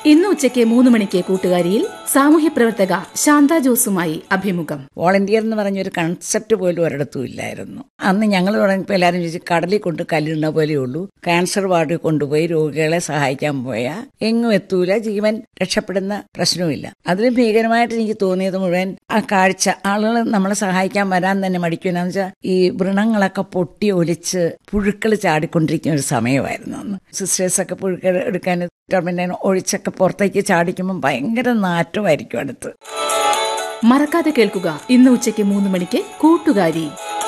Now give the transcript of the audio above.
ഇന്ന് ഉച്ചയ്ക്ക് മൂന്ന് മണിക്ക് കൂട്ടുകാരിയിൽ സാമൂഹ്യ പ്രവർത്തക ശാന്ത ജോസുമായി അഭിമുഖം വോളണ്ടിയർ എന്ന് പറഞ്ഞൊരു കൺസെപ്റ്റ് പോലും ഒരിടത്തും ഇല്ലായിരുന്നു അന്ന് ഞങ്ങൾ തുടങ്ങിയപ്പോൾ എല്ലാവരും ചോദിച്ചു കടലിൽ കൊണ്ട് കല്ലിടുന്ന പോലെയേ ഉള്ളൂ ക്യാൻസർ വാർഡിൽ കൊണ്ടുപോയി രോഗികളെ സഹായിക്കാൻ പോയാൽ എങ്ങും എത്തൂല ജീവൻ രക്ഷപ്പെടുന്ന പ്രശ്നവുമില്ല അതിലും ഭീകരമായിട്ട് എനിക്ക് തോന്നിയത് മുഴുവൻ ആ കാഴ്ച ആളുകൾ നമ്മളെ സഹായിക്കാൻ വരാൻ തന്നെ മടിക്കുമെന്നു വെച്ചാൽ ഈ വൃണങ്ങളൊക്കെ പൊട്ടി ഒലിച്ച് പുഴുക്കൾ ചാടിക്കൊണ്ടിരിക്കുന്ന ഒരു സമയമായിരുന്നു അന്ന് സിസ്റ്റേഴ്സൊക്കെ പുഴുക്കൾ എടുക്കാൻ പിന്നെ ഒഴിച്ചൊക്കെ പുറത്തേക്ക് ചാടിക്കുമ്പോൾ ഭയങ്കര നാറ്റമായിരിക്കും അടുത്ത് മറക്കാതെ കേൾക്കുക ഇന്ന് ഉച്ചയ്ക്ക് മൂന്ന് മണിക്ക് കൂട്ടുകാരി